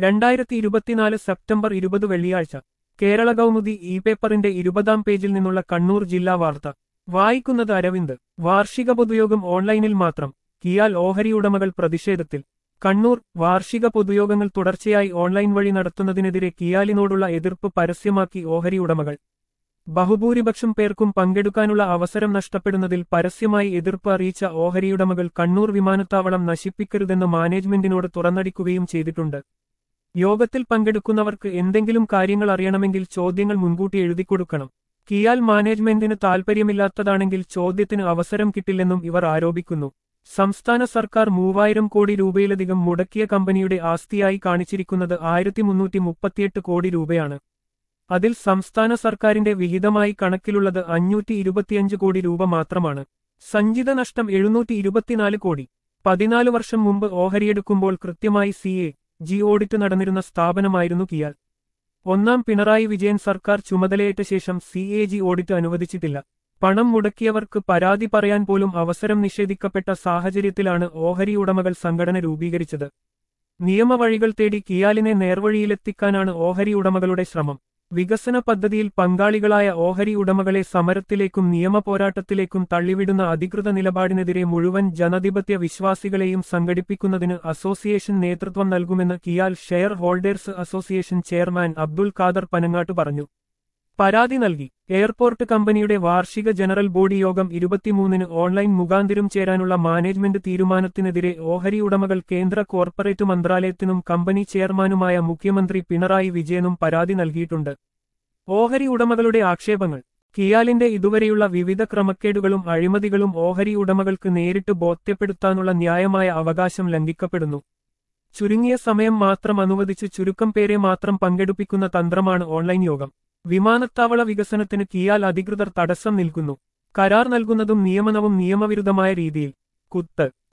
രണ്ടായിരത്തി ഇരുപത്തിനാല് സെപ്റ്റംബർ ഇരുപത് വെള്ളിയാഴ്ച കേരള കൗമുദി ഇ പേപ്പറിന്റെ ഇരുപതാം പേജിൽ നിന്നുള്ള കണ്ണൂർ ജില്ലാ വാർത്ത വായിക്കുന്നത് അരവിന്ദ് വാർഷിക പൊതുയോഗം ഓൺലൈനിൽ മാത്രം കിയാൽ ഓഹരി ഉടമകൾ പ്രതിഷേധത്തിൽ കണ്ണൂർ വാർഷിക പൊതുയോഗങ്ങൾ തുടർച്ചയായി ഓൺലൈൻ വഴി നടത്തുന്നതിനെതിരെ കിയാലിനോടുള്ള എതിർപ്പ് പരസ്യമാക്കി ഓഹരി ഉടമകൾ ബഹുഭൂരിപക്ഷം പേർക്കും പങ്കെടുക്കാനുള്ള അവസരം നഷ്ടപ്പെടുന്നതിൽ പരസ്യമായി എതിർപ്പ് അറിയിച്ച ഓഹരിയുടമകൾ കണ്ണൂർ വിമാനത്താവളം നശിപ്പിക്കരുതെന്ന് മാനേജ്മെന്റിനോട് തുറന്നടിക്കുകയും ചെയ്തിട്ടുണ്ട് യോഗത്തിൽ പങ്കെടുക്കുന്നവർക്ക് എന്തെങ്കിലും കാര്യങ്ങൾ അറിയണമെങ്കിൽ ചോദ്യങ്ങൾ മുൻകൂട്ടി എഴുതിക്കൊടുക്കണം കിയാൽ മാനേജ്മെന്റിന് താൽപ്പര്യമില്ലാത്തതാണെങ്കിൽ ചോദ്യത്തിന് അവസരം കിട്ടില്ലെന്നും ഇവർ ആരോപിക്കുന്നു സംസ്ഥാന സർക്കാർ മൂവായിരം കോടി രൂപയിലധികം മുടക്കിയ കമ്പനിയുടെ ആസ്തിയായി കാണിച്ചിരിക്കുന്നത് ആയിരത്തി മുന്നൂറ്റി മുപ്പത്തിയെട്ട് കോടി രൂപയാണ് അതിൽ സംസ്ഥാന സർക്കാരിന്റെ വിഹിതമായി കണക്കിലുള്ളത് അഞ്ഞൂറ്റി ഇരുപത്തിയഞ്ച് കോടി രൂപ മാത്രമാണ് സഞ്ചിത നഷ്ടം എഴുന്നൂറ്റി ഇരുപത്തിനാല് കോടി പതിനാല് വർഷം മുമ്പ് ഓഹരിയെടുക്കുമ്പോൾ കൃത്യമായി സി എ ജി ഓഡിറ്റ് നടന്നിരുന്ന സ്ഥാപനമായിരുന്നു കിയാൽ ഒന്നാം പിണറായി വിജയൻ സർക്കാർ ചുമതലയേറ്റ ശേഷം സി എ ജി ഓഡിറ്റ് അനുവദിച്ചിട്ടില്ല പണം മുടക്കിയവർക്ക് പരാതി പറയാൻ പോലും അവസരം നിഷേധിക്കപ്പെട്ട സാഹചര്യത്തിലാണ് ഓഹരി ഉടമകൾ സംഘടന രൂപീകരിച്ചത് നിയമവഴികൾ തേടി കിയാലിനെ നേർവഴിയിലെത്തിക്കാനാണ് ഓഹരി ഉടമകളുടെ ശ്രമം വികസന പദ്ധതിയിൽ പങ്കാളികളായ ഓഹരി ഉടമകളെ സമരത്തിലേക്കും നിയമ പോരാട്ടത്തിലേക്കും തള്ളിവിടുന്ന അധികൃത നിലപാടിനെതിരെ മുഴുവൻ ജനാധിപത്യ വിശ്വാസികളെയും സംഘടിപ്പിക്കുന്നതിന് അസോസിയേഷൻ നേതൃത്വം നൽകുമെന്ന് KIAL share holders association chairman Abdul Khader Panangad പറഞ്ഞു പരാതി നൽകി എയർപോർട്ട് കമ്പനിയുടെ വാർഷിക ജനറൽ ബോഡി യോഗം ഇരുപത്തിമൂന്നിന് ഓൺലൈൻ മുഖാന്തിരം ചേരാനുള്ള മാനേജ്മെന്റ് തീരുമാനത്തിനെതിരെ ഓഹരി ഉടമകൾ കേന്ദ്ര കോർപ്പറേറ്റ് മന്ത്രാലയത്തിനും കമ്പനി ചെയർമാനുമായ മുഖ്യമന്ത്രി പിണറായി വിജയനും പരാതി നൽകിയിട്ടുണ്ട് ഓഹരി ഉടമകളുടെ ആക്ഷേപങ്ങൾ കിയാലിന്റെ ഇതുവരെയുള്ള വിവിധ ക്രമക്കേടുകളും അഴിമതികളും ഓഹരി ഉടമകൾക്ക് നേരിട്ട് ബോധ്യപ്പെടുത്താനുള്ള ന്യായമായ അവകാശം ലംഘിക്കപ്പെടുന്നു ചുരുങ്ങിയ സമയം മാത്രം അനുവദിച്ച് ചുരുക്കം പേരെ മാത്രം പങ്കെടുപ്പിക്കുന്ന തന്ത്രമാണ് ഓൺലൈൻ യോഗം വിമാനത്താവള വികസനത്തിന് കിയാൽ അധികൃതർ തടസ്സം നിൽക്കുന്നു കരാർ നൽകുന്നതും നിയമനവും നിയമവിരുദ്ധമായ രീതിയിൽ കുത്ത്